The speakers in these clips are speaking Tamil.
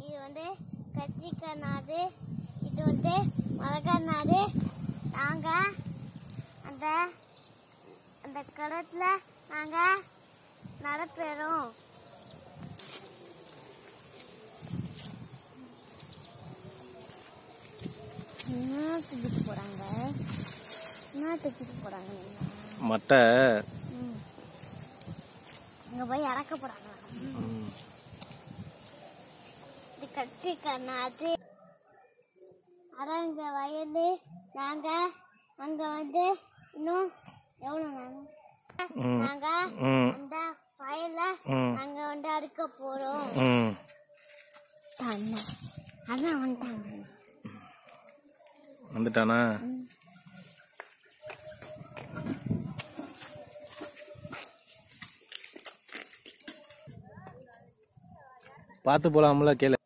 இது வந்து கத்திரிக்காய் நாடு இது வந்து மிளகாய் நாடு நாங்கள் அந்த அந்த களத்தில் நாங்கள் நடப்பெறோம் என்ன தூக்கிட்டு போகிறாங்க என்ன தூக்கிட்டு போகிறாங்க மட்டை அங்கே போய் இறக்க போகிறாங்க ம். இது கத்திரிக்காய் நாடு அதான் இந்த வயலு நாங்க அங்க வந்து இன்னும் எவ்வளவு நாங்க ம். நாங்க ம். அந்த வயல்ல ம். நாங்க வந்து அறுக்க போறோம் ம் அண்ணன் அண்ணன் வந்துட்டாங்க வந்துட்டானா பார்த்து போலாம்ல கேளு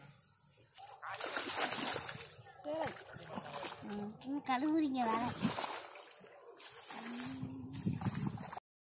கழுவுறீங்க வேலை